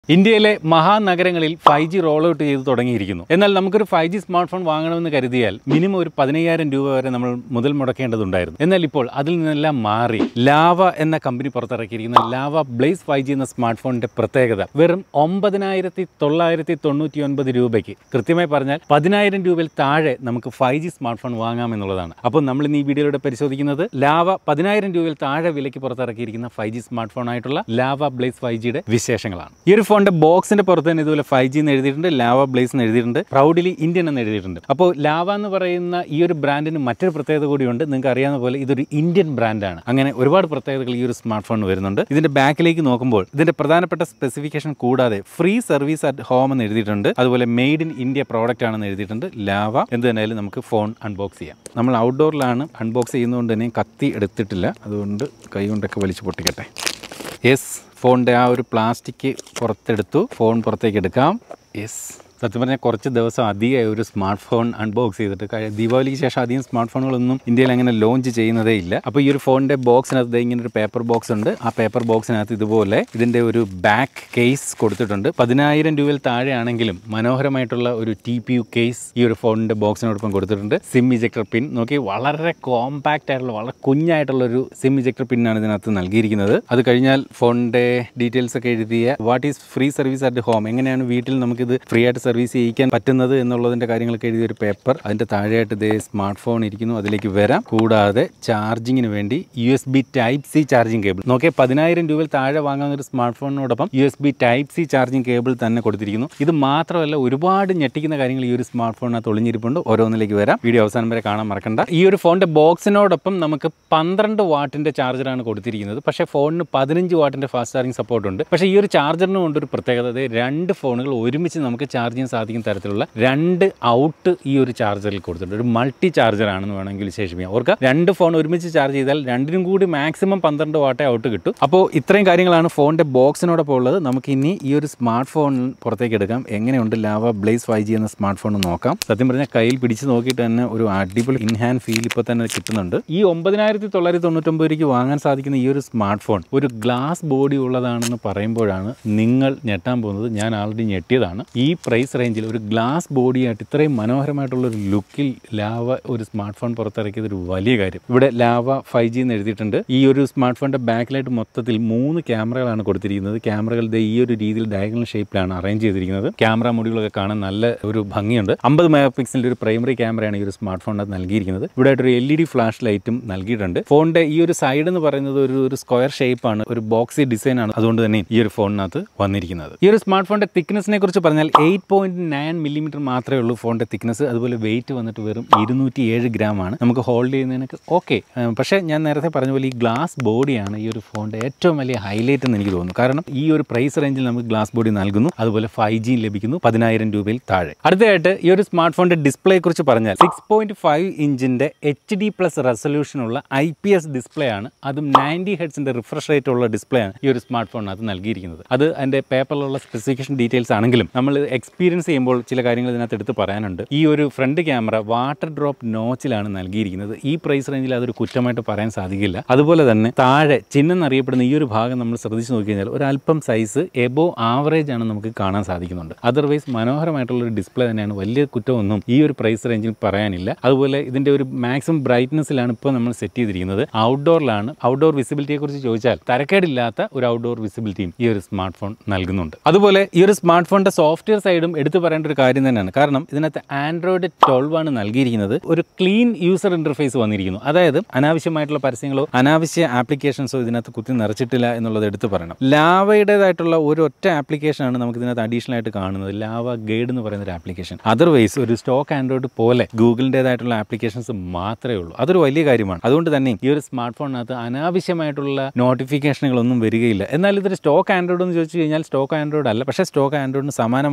ഇന്ത്യയിലെ മഹാനഗരങ്ങളിൽ five G roll out ചെയ്ത് തുടങ്ങിയിരിക്കുന്നു എന്നാൽ നമുക്കൊരു ഫൈവ് ജി സ്മാർട്ട് ഫോൺ വാങ്ങണമെന്ന് കരുതിയാൽ മിനിമം ഒരു പതിനയ്യായിരം രൂപ വരെ നമ്മൾ മുതൽ മുടക്കേണ്ടതുണ്ടായിരുന്നു എന്നാൽ ഇപ്പോൾ അതിൽ നിന്നെല്ലാം മാറി ലാവ എന്ന കമ്പനി പുറത്തിറക്കിയിരിക്കുന്ന ലാവ ബ്ലേസ് ഫൈവ് ജി എന്ന സ്മാർട്ട് ഫോണിന്റെ പ്രത്യേകത വെറും ഒമ്പതിനായിരത്തി തൊള്ളായിരത്തി തൊണ്ണൂറ്റി ഒൻപത് രൂപയ്ക്ക് കൃത്യമായി പറഞ്ഞാൽ പതിനായിരം രൂപയിൽ താഴെ നമുക്ക് ഫൈവ് ജി സ്മാർട്ട് ഫോൺ വാങ്ങാമെന്നുള്ളതാണ് അപ്പോൾ നമ്മൾ ഇന്ന് ഈ വീഡിയോയിലൂടെ പരിശോധിക്കുന്നത് ലാവ പതിനായിരം രൂപയിൽ താഴെ വിലയ്ക്ക് പുറത്തിറക്കിയിരിക്കുന്ന ഫൈവ് ജി സ്മാർട്ട് ഫോൺ ആയിട്ടുള്ള ലാവ ബ്ലേസ് ഫൈവ് ജിയുടെ വിശേഷങ്ങളാണ് ഈ ഒരു ഫോണിന്റെ ബോക്സിന്റെ പുറത്ത് തന്നെ ഇതുപോലെ ഫൈവ് ജി എന്ന് എഴുതിയിട്ടുണ്ട് ലാവ ബ്ലേസ് എന്ന് എഴുതിയിട്ടുണ്ട് പ്രൗഡിലി ഇന്ത്യൻ എന്ന് എഴുതിയിട്ടുണ്ട് അപ്പോൾ ലാവ എന്ന് പറയുന്ന ഈ ഒരു ബ്രാൻഡിന് മറ്റൊരു പ്രത്യേകത കൂടിയുണ്ട് നിങ്ങൾക്ക് അറിയാവുന്ന പോലെ ഇതൊരു ഇന്ത്യൻ ബ്രാൻഡാണ് അങ്ങനെ ഒരുപാട് പ്രത്യേകതകൾ ഈ ഒരു സ്മാർട്ട് ഫോൺ വരുന്നുണ്ട് ഇതിന്റെ ബാക്കിലേക്ക് നോക്കുമ്പോൾ ഇതിന്റെ പ്രധാനപ്പെട്ട സ്പെസിഫിക്കേഷൻ കൂടാതെ ഫ്രീ സർവീസ് അറ്റ് ഹോം എന്ന് എഴുതിയിട്ടുണ്ട് അതുപോലെ മെയ്ഡ് ഇൻ ഇന്ത്യ പ്രോഡക്റ്റ് ആണെന്ന് എഴുതിയിട്ടുണ്ട് ലാവ എന്ത് തന്നെയായാലും നമുക്ക് ഫോൺ അൺബോക്സ് ചെയ്യാം നമ്മൾ ഔട്ട്ഡോറിലാണ് അൺബോക്സ് ചെയ്യുന്നതുകൊണ്ട് തന്നെ കത്തി എടുത്തിട്ടില്ല അതുകൊണ്ട് കൈ കൊണ്ടൊക്കെ വലിച്ചു പൊട്ടിക്കട്ടെ യെസ് ഫോണിൻ്റെ ആ ഒരു പ്ലാസ്റ്റിക് പുറത്തെടുത്തു ഫോൺ പുറത്തേക്ക് എടുക്കാം യെസ് സത്യം പറഞ്ഞാൽ കുറച്ച് ദിവസം അധികമായി ഒരു സ്മാർട്ട് ഫോൺ അൺബോക്സ് ചെയ്തിട്ട് കഴി- ദീപാവലിക്ക് ശേഷം അധികം സ്മാർട്ട് ഫോണുകളൊന്നും ഇന്ത്യയിൽ അങ്ങനെ ലോഞ്ച് ചെയ്യുന്നതേ ഇല്ല അപ്പോൾ ഈ ഒരു ഫോണിൻ്റെ ബോക്സിനകത്ത് ദേ ഇങ്ങനെ ഒരു പേപ്പർ ബോക്സ് ഉണ്ട് ആ പേപ്പർ ബോക്സിനകത്ത് ഇതുപോലെ ഇതിൻ്റെ ഒരു ബാക്ക് കേസ് കൊടുത്തിട്ടുണ്ട് പതിനായിരം രൂപയിൽ താഴെയാണെങ്കിലും മനോഹരമായിട്ടുള്ള ഒരു ടി പി യു കേസ് ഈ ഒരു ഫോണിൻ്റെ ബോക്സിനോടൊപ്പം കൊടുത്തിട്ടുണ്ട് സിം ഇജക്ടർ പിൻ നോക്കി വളരെ കോമ്പാക്റ്റ് ആയിട്ടുള്ള വളരെ കുഞ്ഞായിട്ടുള്ള ഒരു സിം ഇജക്ടർ പിന്നാണ് ഇതിനകത്ത് നൽകിയിരിക്കുന്നത് അത് കഴിഞ്ഞാൽ ഫോണിൻ്റെ ഡീറ്റെയിൽസ് ഒക്കെ എഴുതിയ what is free service at home എങ്ങനെയാണ് വീട്ടിൽ നമുക്കിത് ഫ്രീ ആയിട്ട് സർവീസ് ചെയ്യിക്കാൻ പറ്റുന്നത് എന്നുള്ളതിൻ്റെ കാര്യങ്ങളൊക്കെ എഴുതിയ ഒരു പേപ്പർ അതിൻ്റെ താഴെയായിട്ട് ഇതേ സ്മാർട്ട് ഫോൺ ഇരിക്കുന്നു അതിലേക്ക് വരാം കൂടാതെ ചാർജിങ്ങിന് വേണ്ടി U S B type C charging cable നോക്കിയാൽ പതിനായിരം രൂപയിൽ താഴെ വാങ്ങാവുന്ന ഒരു സ്മാർട്ട് ഫോണിനോടൊപ്പം U S B type C charging cable തന്നെ കൊടുത്തിരിക്കുന്നു ഇത് മാത്രമല്ല ഒരുപാട് ഞെട്ടിക്കുന്ന കാര്യങ്ങൾ ഈ ഒരു സ്മാർട്ട് ഫോണിനകത്ത് ഒളിഞ്ഞിരിപ്പുണ്ട് ഓരോന്നിലേക്ക് വരാം വീഡിയോ അവസാനം വരെ കാണാൻ മറക്കണ്ട ഈ ഒരു ഫോണിന്റെ ബോക്സിനോടൊപ്പം നമുക്ക് പന്ത്രണ്ട് വാട്ടിന്റെ ചാർജറാണ് കൊടുത്തിരിക്കുന്നത് പക്ഷേ ഫോണിന് പതിനഞ്ച് വാട്ടിന്റെ ഫാസ്റ്റ് ചാർജിങ് സപ്പോർട്ട് ഉണ്ട് പക്ഷേ ഈ ഒരു ചാർജറിന് കൊണ്ടൊരു പ്രത്യേകത ദേ രണ്ട് ഫോണുകൾ ഒരുമിച്ച് നമുക്ക് ചാർജ് ചെയ്യാൻ സാധിക്കുന്ന തരത്തിലുള്ള രണ്ട് ഔട്ട് ഈ ഒരു ചാർജറിൽ കൊടുത്തിട്ടുണ്ട് ഒരു മൾട്ടി ചാർജർ ആണെന്ന് വേണമെങ്കിൽ വിശേഷിപ്പിക്കാം ഓർക്കുക രണ്ട് ഫോൺ ഒരുമിച്ച് ചാർജ് ചെയ്താൽ രണ്ടിനും കൂടി മാക്സിമം പന്ത്രണ്ട് വാട്ടേ ഔട്ട് കിട്ടും അപ്പോൾ ഇത്രയും കാര്യങ്ങളാണ് ഫോണിന്റെ ബോക്സിനോടൊപ്പം ഉള്ളത് നമുക്ക് ഇനി ഈ ഒരു സ്മാർട്ട് ഫോൺ പുറത്തേക്ക് എടുക്കാം എങ്ങനെയുണ്ട് ലാവ ബ്ലേസ് ഫൈവ് ജി എന്ന സ്മാർട്ട് ഫോൺ നോക്കാം സത്യം പറഞ്ഞാൽ കയ്യിൽ പിടിച്ച് നോക്കിയിട്ട് തന്നെ ഒരു അടിപൊളി ഇൻ ഹാൻഡ് ഫീൽ ഇപ്പോൾ തന്നെ കിട്ടുന്നുണ്ട് ഈ ഒമ്പതിനായിരത്തി തൊള്ളായിരത്തി തൊണ്ണൂറ്റൊമ്പത് രൂപയ്ക്ക് വാങ്ങാൻ സാധിക്കുന്ന ഈ ഒരു സ്മാർട്ട് ഫോൺ ഒരു ഗ്ലാസ് ബോഡി ഉള്ളതാണെന്ന് പറയുമ്പോഴാണ് നിങ്ങൾ ഞെട്ടാൻ പോകുന്നത് ഞാൻ ആൾറെഡി ഞെട്ടിയതാണ് ഈ പ്രൈസ് റേഞ്ചിൽ ഒരു ഗ്ലാസ് ബോഡിയായിട്ട് ഇത്രയും മനോഹരമായിട്ടുള്ള ഒരു ലുക്കിൽ ലാവ ഒരു സ്മാർട്ട് ഫോൺ പുറത്തിറക്കിയത് ഒരു വലിയ കാര്യം ഇവിടെ ലാവ ഫൈവ് ജി എന്ന് എഴുതിയിട്ടുണ്ട് ഈ ഒരു സ്മാർട്ട് ഫോണിന്റെ ബാക്കിലായിട്ട് മൊത്തത്തിൽ മൂന്ന് ക്യാമറകളാണ് കൊടുത്തിരിക്കുന്നത് ക്യാമറകൾ ദേ ഈ ഒരു രീതിയിൽ ഡയഗണൽ ഷേപ്പിലാണ് അറേഞ്ച് ചെയ്തിരിക്കുന്നത് ക്യാമറ മൊഡ്യൂളൊക്കെ കാണാൻ നല്ല ഒരു ഭംഗിയുണ്ട് അമ്പത് മെഗാ പിക്സലിന്റെ ഒരു പ്രൈമറി ക്യാമറയാണ് ഈ ഒരു സ്മാർട്ട് ഫോണിനകത്ത് നൽകിയിരിക്കുന്നത് ഇവിടെ ആയിട്ട് ഒരു എൽ ഇ ഡി ഫ്ലാഷ് ലൈറ്റും നൽകിയിട്ടുണ്ട് ഫോണിന്റെ ഈ ഒരു സൈഡ് എന്ന് പറയുന്നത് ഒരു ഒരു സ്ക്വയർ ഷേപ്പാണ് ഒരു ബോക്സി ഡിസൈൻ ആണ് അതുകൊണ്ട് തന്നെ ഈ ഒരു ഫോണിനകത്ത് വന്നിരിക്കുന്നത് ഈ ഒരു സ്മാർട്ട് ഫോണിന്റെ തിക്നെസിനെ കുറിച്ച് പറഞ്ഞാൽ എയ്റ്റ് പോയിന്റ് നയൻ മില്ലിമീറ്റർ മാത്രമേ ഉള്ളൂ ഫോണിന്റെ തിക്നെസ് അതുപോലെ വെയിറ്റ് വന്നിട്ട് വെറും ഇരുന്നൂറ്റി ഏഴ് ഗ്രാം ആണ് നമുക്ക് ഹോൾഡ് ചെയ്യുന്നതിനൊക്കെ ഓക്കെ പക്ഷേ ഞാൻ നേരത്തെ പറഞ്ഞ പോലെ ഈ ഗ്ലാസ് ബോഡിയാണ് ഈ ഒരു ഫോണിന്റെ ഏറ്റവും വലിയ ഹൈലൈറ്റ് എന്ന് എനിക്ക് തോന്നുന്നു കാരണം ഈ ഒരു പ്രൈസ് റേഞ്ചിൽ നമുക്ക് ഗ്ലാസ് ബോഡി നൽകുന്നു അതുപോലെ ഫൈവ് ജി ലഭിക്കുന്നു പതിനായിരം രൂപയിൽ താഴെ അടുത്തതായിട്ട് ഈ ഒരു സ്മാർട്ട് ഫോണിന്റെ ഡിസ്പ്ലേയെ കുറിച്ച് പറഞ്ഞാൽ സിക്സ് പോയിന്റ് ഫൈവ് ഇഞ്ചിന്റെ എച്ച് ഡി പ്ലസ് റെസൊല്യൂഷനുള്ള ഐ പി എസ് ഡിസ്പ്ലേ ആണ് അതും നയൻറ്റി ഹെഡ്സിന്റെ റിഫ്രഷ് റേറ്റ് ഉള്ള ഡിസ്പ്ലേ ആണ് ഈ ഒരു സ്മാർട്ട് ഫോണിനകത്ത് നൽകിയിരിക്കുന്നത് അത് അതിന്റെ പേപ്പറിലുള്ള സ്പെസിഫിക്കേഷൻ ഡീറ്റെയിൽസ് ആണെങ്കിലും നമ്മൾ എക്സ്പീരിയൻസ് ചെയ്യുമ്പോൾ ചില കാര്യങ്ങൾ ഇതിനകത്ത് എടുത്ത് പറയാനുണ്ട് ഈ ഒരു ഫ്രണ്ട് ക്യാമറ വാട്ടർ ഡ്രോപ്പ് നോച്ചിലാണ് നൽകിയിരിക്കുന്നത് ഈ പ്രൈസ് റേഞ്ചിൽ അതൊരു കുറ്റമായിട്ട് പറയാൻ സാധിക്കില്ല അതുപോലെ തന്നെ താഴെ ചിഹ്നം എന്നറിയപ്പെടുന്ന ഈ ഒരു ഭാഗം നമ്മൾ ശ്രദ്ധിച്ച് നോക്കി കഴിഞ്ഞാൽ ഒരു അല്പം സൈസ് എബോ ആവറേജ് ആണ് നമുക്ക് കാണാൻ സാധിക്കുന്നുണ്ട് അതർവൈസ് മനോഹരമായിട്ടുള്ള ഒരു ഡിസ്പ്ലേ തന്നെയാണ് വലിയ കുറ്റമൊന്നും ഈ ഒരു പ്രൈസ് റേഞ്ചിൽ പറയാനില്ല അതുപോലെ ഇതിന്റെ ഒരു മാക്സിമം ബ്രൈറ്റ്നസ്സിലാണ് ഇപ്പോൾ നമ്മൾ സെറ്റ് ചെയ്തിരിക്കുന്നത് ഔട്ട്ഡോറിലാണ് ഔട്ട്ഡോർ വിസിബിലിറ്റിയെ കുറിച്ച് ചോദിച്ചാൽ തരക്കേടില്ലാത്ത ഒരു ഔട്ട്ഡോർ വിസിബിലിറ്റിയും ഈ ഒരു സ്മാർട്ട് ഫോൺ നൽകുന്നുണ്ട് അതുപോലെ ഈ ഒരു സ്മാർട്ട് ഫോണിന്റെ സോഫ്റ്റ്വെയർ സൈഡും എടുത്തു പറയേണ്ട ഒരു കാര്യം തന്നെയാണ് കാരണം ഇതിനകത്ത് ആൻഡ്രോയിഡ് ട്വൽവ് ആണ് നൽകിയിരിക്കുന്നത് ഒരു ക്ലീൻ യൂസർ ഇന്റർഫേസ് വന്നിരിക്കുന്നു അതായത് അനാവശ്യമായിട്ടുള്ള പരസ്യങ്ങളോ അനാവശ്യ ആപ്ലിക്കേഷൻസോ ഇതിനകത്ത് കുത്തി നിറച്ചിട്ടില്ല എന്നുള്ളത് എടുത്തു പറയണം ലാവയുടേതായിട്ടുള്ള ഒരു ഒറ്റ ആപ്ലിക്കേഷനാണ് നമുക്ക് ഇതിനകത്ത് അഡീഷണൽ ആയിട്ട് കാണുന്നത് ലാവ ഗൈഡ് എന്ന് പറയുന്ന ഒരു ആപ്ലിക്കേഷൻ അതർവൈസ് ഒരു സ്റ്റോക്ക് ആൻഡ്രോയിഡ് പോലെ ഗൂഗിളിൻ്റെതായിട്ടുള്ള ആപ്ലിക്കേഷൻസ് മാത്രമേ ഉള്ളൂ അതൊരു വലിയ കാര്യമാണ് അതുകൊണ്ട് തന്നെ ഈ ഒരു സ്മാർട്ട് ഫോണിനകത്ത് അനാവശ്യമായിട്ടുള്ള നോട്ടിഫിക്കേഷനുകളൊന്നും വരികയില്ല എന്നാൽ ഇതൊരു സ്റ്റോക്ക് ആൻഡ്രോയിഡ് എന്ന് ചോദിച്ചു കഴിഞ്ഞാൽ സ്റ്റോക്ക് ആൻഡ്രോയിഡ് അല്ല പക്ഷേ സ്റ്റോക്ക് ആൻഡ്രോയിഡിന് സമാനമായിട്ടുള്ള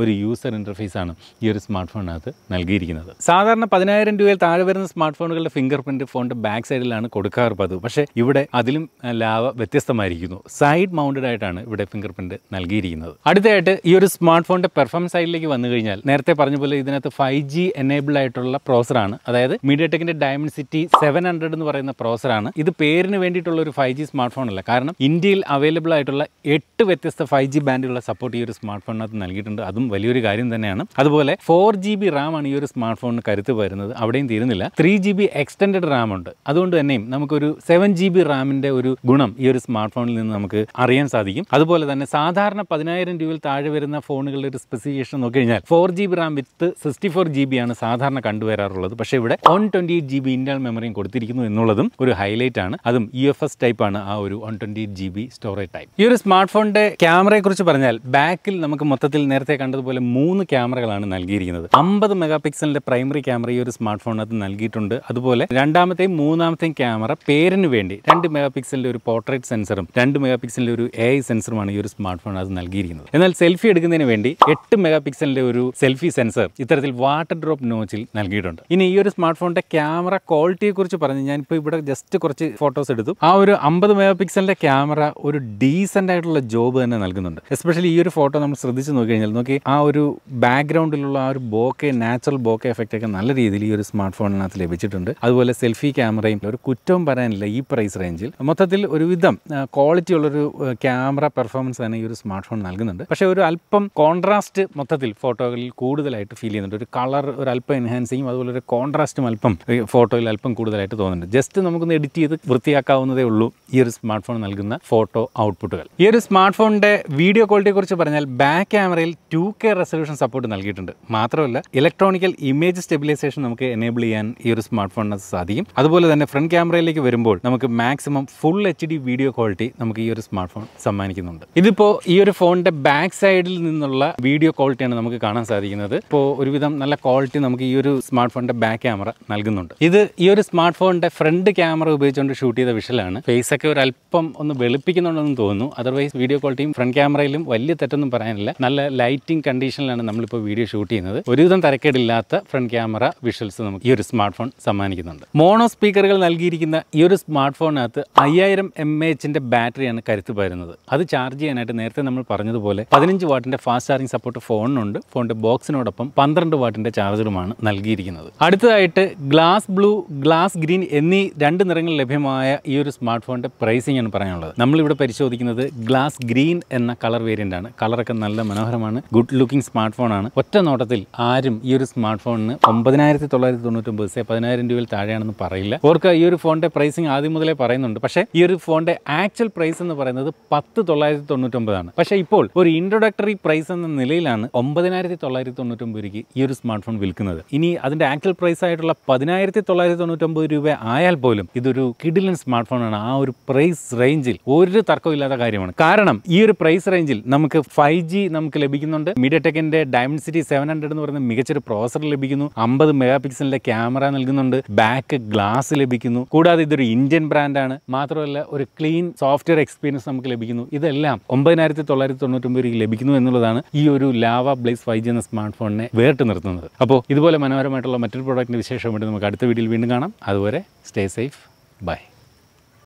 ഒരു യൂസർ ഇൻ്റർഫേസ് ആണ് ഈ ഒരു സ്മാർട്ട് ഫോണിനകത്ത് നൽകിയിരിക്കുന്നത് സാധാരണ പതിനായിരം രൂപയിൽ താഴെ വരുന്ന സ്മാർട്ട് ഫോണുകളുടെ ഫിംഗർ പ്രിൻറ്റ് ഫോണിൻ്റെ ബാക്ക് സൈഡിലാണ് കൊടുക്കാറ് പതിവ് പക്ഷേ ഇവിടെ അതിലും ആ, ലാവ വ്യത്യസ്തമായിരിക്കുന്നു സൈഡ് മൗണ്ടഡ് ആയിട്ടാണ് ഇവിടെ ഫിംഗർ പ്രിൻറ്റ് നൽകിയിരിക്കുന്നത് അടുത്തതായിട്ട് ഈ ഒരു സ്മാർട്ട് ഫോണിൻ്റെ പെർഫോമൻസ് സൈഡിലേക്ക് വന്നു കഴിഞ്ഞാൽ നേരത്തെ പറഞ്ഞ പോലെ ഇതിനകത്ത് ഫൈവ് ജി എനേബിൾ ആയിട്ടുള്ള പ്രോസറാണ് അതായത് മീഡിയ ടെക്കിൻ്റെ ഡയമൻസിറ്റി സെവൻ ഹൺഡ്രഡ് എന്ന് പറയുന്ന പ്രോസറാണ് ഇത് പേരിന് വേണ്ടിയിട്ടുള്ള ഒരു ഫൈവ് ജി സ്മാർട്ട് ഫോൺ അല്ല കാരണം ഇന്ത്യയിൽ അവൈലബിൾ ആയിട്ടുള്ള എട്ട് വ്യത്യസ്ത ഫൈവ് ജി ബാൻഡുകളുടെ സപ്പോർട്ട് ഈ ഒരു സ്മാർട്ട് ഫോണിനകത്ത് നൽകിയിട്ടുണ്ട് അതും വലിയൊരു കാര്യം തന്നെയാണ് അതുപോലെ ഫോർ ജി ബി റാം ആണ് ഈ ഒരു സ്മാർട്ട് ഫോണിന് കരുത്ത് വരുന്നത് അവിടെയും തീരുന്നില്ല three G B extend RAM ഉണ്ട് അതുകൊണ്ട് തന്നെയും നമുക്കൊരു സെവൻ ജി ബി റാമിൻ്റെ ഒരു ഗുണം ഈ ഒരു സ്മാർട്ട് ഫോണിൽ നിന്ന് നമുക്ക് അറിയാൻ സാധിക്കും അതുപോലെ തന്നെ സാധാരണ പതിനായിരം രൂപയിൽ താഴെ വരുന്ന ഫോണുകളുടെ ഒരു സ്പെസിഫിക്കേഷൻ നോക്കി കഴിഞ്ഞാൽ four G B RAM with sixty four G B ആണ് സാധാരണ കണ്ടുവരാറുള്ളത് പക്ഷേ ഇവിടെ one twenty eight G B inter മെമ്മറിയും കൊടുത്തിരിക്കുന്നു എന്നുള്ളതും ഒരു ഹൈലൈറ്റ് ആണ് അതും ഇ എഫ് എസ് ടൈപ്പ് ആണ് ആ ഒരു one twenty eight G B storage type ഈ ഒരു സ്മാർട്ട് ഫോണിന്റെ ക്യാമറയെ കുറിച്ച് പറഞ്ഞാൽ ബാക്കിൽ നമുക്ക് മൊത്തത്തിൽ നേരത്തെ കണ്ടതുപോലെ മൂന്ന് ക്യാമറകളാണ് നൽകിയിരിക്കുന്നത് അമ്പത് മെഗാ പിക്സലിന്റെ പ്രൈമറി ക്യാമറ ഈ ഒരു സ്മാർട്ട് ഫോണിനകത്ത് നൽകിയിട്ടുണ്ട് അതുപോലെ രണ്ടാമത്തെയും മൂന്നാമത്തെയും ക്യാമറ പേരിന് വേണ്ടി രണ്ട് മെഗാ പിക്സലിന്റെ ഒരു പോർട്രേറ്റ് സെൻസറും രണ്ട് മെഗാ പിക്സലിന്റെ ഒരു എ ഐ സെൻസറുമാണ് ഈ ഒരു സ്മാർട്ട് ഫോണിനകത്ത് നൽകിയിരിക്കുന്നത് എന്നാൽ സെൽഫി എടുക്കുന്നതിന് വേണ്ടി എട്ട് മെഗാ പിക്സലിന്റെ ഒരു സെൽഫി സെൻസർ ഇത്തരത്തിൽ വാട്ടർ ഡ്രോപ്പ് നോച്ചിൽ നൽകിയിട്ടുണ്ട് ഇനി ഈ ഒരു സ്മാർട്ട് ഫോണിന്റെ ക്യാമറ ക്വാളിറ്റിയെ കുറിച്ച് പറഞ്ഞ് ഞാനിപ്പോൾ ഇവിടെ ജസ്റ്റ് കുറച്ച് ഫോട്ടോസ് എടുത്തു ആ ഒരു അമ്പത് മെഗാ പിക്സലിന്റെ ക്യാമറ ഒരു ഡീസൻ്റ് ആയിട്ടുള്ള ജോബ് തന്നെ നൽകുന്നുണ്ട് എസ്പെഷ്യലി ഈ ഒരു ഫോട്ടോ നമ്മൾ ശ്രദ്ധിച്ച് നോക്കി കഴിഞ്ഞാൽ നോക്കി ആ ഒരു ബാക്ക്ഗ്രൗണ്ടിലുള്ള ആ ഒരു ബോക്കെ നാച്ചുറൽ ബോക്കെ എഫക്റ്റ് ഒക്കെ നല്ല രീതിയിൽ ഈ ഒരു സ്മാർട്ട് ഫോണിനകത്ത് ലഭിച്ചിട്ടുണ്ട് അതുപോലെ സെൽഫി ക്യാമറയും ഒരു കുറ്റവും പറയാനില്ല ഈ പ്രൈസ് റേഞ്ചിൽ മൊത്തത്തിൽ ഒരുവിധം ക്വാളിറ്റി ഉള്ളൊരു ക്യാമറ പെർഫോമൻസ് തന്നെ ഈ ഒരു സ്മാർട്ട് ഫോൺ നൽകുന്നുണ്ട് പക്ഷേ ഒരു അല്പം കോൺട്രാസ്റ്റ് മൊത്തത്തിൽ ഫോട്ടോകളിൽ കൂടുതലായിട്ട് ഫീൽ ചെയ്യുന്നുണ്ട് ഒരു കളർ ഒരു അല്പം എൻഹാൻസ് ചെയ്യും അതുപോലെ ഒരു കോൺട്രാസ്റ്റും അല്പം ഈ ഫോട്ടോയിൽ അല്പം കൂടുതലായിട്ട് തോന്നുന്നുണ്ട് ജസ്റ്റ് നമുക്കൊന്ന് എഡിറ്റ് ചെയ്ത് വൃത്തിയാക്കാവുന്നതേ ഉള്ളൂ ഈ ഒരു സ്മാർട്ട് ഫോൺ നൽകുന്ന ഫോട്ടോ ഔട്ട്പുട്ടുകൾ ഈ ഒരു സ്മാർട്ട് ഫോണിന്റെ വീഡിയോ ക്വാളിറ്റിയെ കുറിച്ച് പറഞ്ഞാൽ ബാക്ക് ക്യാമറയിൽ ടു കെ റെസൊല്യൂഷൻ സപ്പോർട്ട് നൽകിയിട്ടുണ്ട് മാത്രമല്ല ഇലക്ട്രോണിക്കൽ ഇമേജ് സ്റ്റെബിലൈസേഷൻ നമുക്ക് എനേബിൾ ചെയ്യാൻ ഈ ഒരു സ്മാർട്ട് ഫോണിനകത്ത് സാധിക്കും അതുപോലെ തന്നെ ഫ്രണ്ട് ക്യാമറയിലേക്ക് വരുമ്പോൾ നമുക്ക് maximum full H D video quality നമുക്ക് ഈ ഒരു സ്മാർട്ട് ഫോൺ സമ്മാനിക്കുന്നുണ്ട് ഇതിപ്പോൾ ഈ ഒരു ഫോണിന്റെ ബാക്ക് സൈഡിൽ നിന്നുള്ള വീഡിയോ ക്വാളിറ്റിയാണ് നമുക്ക് കാണാൻ സാധിക്കുന്നത് ഇപ്പോൾ ഒരുവിധം നല്ല ക്വാളിറ്റി നമുക്ക് ഈ ഒരു സ്മാർട്ട് ഫോണിന്റെ ബാക്ക് ക്യാമറ നൽകുന്നുണ്ട് ഇത് ഈ ഒരു സ്മാർട്ട് ഫോണിന്റെ ഫ്രണ്ട് ക്യാമറ ഉപയോഗിച്ചുകൊണ്ട് ഷൂട്ട് ചെയ്ത വിഷലാണ് ഫേസ് ഒക്കെ ഒരു അല്പം ഒന്ന് വെളുപ്പിക്കുന്നുണ്ടെന്ന് തോന്നുന്നു അതർവൈസ് വീഡിയോ ക്വാളിറ്റിയും ഫ്രണ്ട് ക്യാമറയിലും വലിയ തെറ്റൊന്നും പറയാനില്ല നല്ല ലൈറ്റിംഗ് കണ്ടീഷനിലാണ് നമ്മളിപ്പോൾ വീഡിയോ ഷൂട്ട് ചെയ്യുന്നത് ഒരുവിധം തരക്കേടില്ലാത്ത ഫ്രണ്ട് ക്യാമറ വിഷ്വൽസ് നമുക്ക് ഈ ഒരു സ്മാർട്ട് ഫോൺ സമ്മാനിക്കുന്നുണ്ട് മോണോ സ്പീക്കറുകൾ നൽകിയിരിക്കുന്ന ഈ ഒരു സ്മാർട്ട് ഫോണിനകത്ത് അയ്യായിരം എം എച്ചിന്റെ ബാറ്ററിയാണ് കരുത്ത് പകരുന്നത് അത് ചാർജ് ചെയ്യാനായിട്ട് നേരത്തെ നമ്മൾ പറഞ്ഞതുപോലെ പതിനഞ്ച് വാട്ടിന്റെ ഫാസ്റ്റ് ചാർജിംഗ് സപ്പോർട്ട് ഫോണിനുണ്ട് ഫോണിന്റെ ബോക്സിനോടൊപ്പം പന്ത്രണ്ട് വാട്ടിന്റെ ചാർജറുമാണ് നൽകിയിരിക്കുന്നത് അടുത്തതായിട്ട് ഗ്ലാസ് ബ്ലൂ ഗ്ലാസ് ഗ്രീൻ എന്നീ രണ്ട് നിറങ്ങൾ ലഭ്യമായ ഈ ഒരു സ്മാർട്ട് ഫോണിന്റെ പ്രൈസിംഗ് ആണ് പറയാനുള്ളത് നമ്മളിവിടെ പരിശോധിക്കുന്നത് ഗ്ലാസ് ഗ്രീൻ എന്ന കളർ വേരിയന്റ് ആണ് കളറൊക്കെ നല്ല മനോഹരമാണ് ഗുഡ് ലുക്കിംഗ് സ്മാർട്ട് ഫോണാണ് ഒറ്റ നോട്ടത്തിൽ ആരും ഈ ഒരു സ്മാർട്ട് ഫോണിന് ഒമ്പതിനായിരത്തി തൊള്ളായിരത്തി തൊണ്ണൂറ്റൊമ്പത് സേ പതിനായിരം രൂപയിൽ താഴെയാണെന്ന് പറയില്ല ഓർക്ക് ഈ ഒരു ഫോണിന്റെ പ്രൈസിംഗ് ആദ്യം മുതലേ പറയുന്നുണ്ട് പക്ഷേ ഈ ഒരു ഫോണിന്റെ ആക്ച്വൽ പ്രൈസ് എന്ന് പറയുന്നത് പത്ത് തൊള്ളായിരത്തി തൊണ്ണൂറ്റൊമ്പതാണ് പക്ഷേ ഇപ്പോൾ ഒരു ഇൻട്രൊഡക്ടറി പ്രൈസ് എന്ന നിലയിലാണ് ഒമ്പതിനായിരത്തി തൊള്ളായിരത്തി തൊണ്ണൂറ്റൊമ്പത് രൂപയ്ക്ക് ഈ ഒരു സ്മാർട്ട് ഫോൺ വിൽക്കുന്നത് ഇനി അതിന്റെ ആക്ച്വൽ പ്രൈസ് ആയിട്ടുള്ള പതിനായിരത്തി തൊള്ളായിരത്തി തൊണ്ണൂറ്റൊമ്പത് രൂപ ആയാൽ പോലും ഇതൊരു കിഡിലൻ സ്മാർട്ട് ഫോണാണ് ആ ഒരു പ്രൈസ് റേഞ്ചിൽ ഒരു തർക്കമില്ലാത്ത കാര്യമാണ് കാരണം ഈ ഒരു പ്രൈസ് റേഞ്ചിൽ നമുക്ക് ഫൈവ് ജി നമുക്ക് ലഭിക്കുന്നുണ്ട് മീഡിയ ടെക്കിന്റെ ഡയമൻസിറ്റി സെവൻ ഹൺഡ്രഡ് എന്ന് പറയുന്ന മികച്ചൊരു പ്രോസർ ലഭിക്കുന്നു അമ്പത് മെഗാ പിക്സലിന്റെ ക്യാമറ നൽകുന്നുണ്ട് ബാക്ക് ഗ്ലാസ് ലഭിക്കുന്നു കൂടാതെ ഇതൊരു ഇന്ത്യൻ ബ്രാൻഡാണ് മാത്രമല്ല ഒരു ക്ലീൻ സോഫ്റ്റ്വെയർ എക്സ്പീരിയൻസ് നമുക്ക് ലഭിക്കുന്നു ഇതെല്ലാം ഒമ്പതിനായിരത്തി തൊള്ളായിരത്തി തൊണ്ണൂറ്റൊമ്പത് രൂപയ്ക്ക് ലഭിക്കുന്നു എന്നുള്ളതാണ് ഈ ഒരു ലാവ ബ്ലേസ് ഫൈവ് ജി എന്ന സ്മാർട്ട് ഫോണിനെ വേറിട്ട് നിർത്തുന്നത് അപ്പോൾ ഇതുപോലെ മനോഹരമായിട്ടുള്ള മറ്റൊരു പ്രോഡക്റ്റിന്റെ വിശേഷം വേണ്ടി നമുക്ക് അടുത്ത വീഡിയോയിൽ വീണ്ടും കാണാം അതുവരെ സ്റ്റേ സേഫ് ബൈ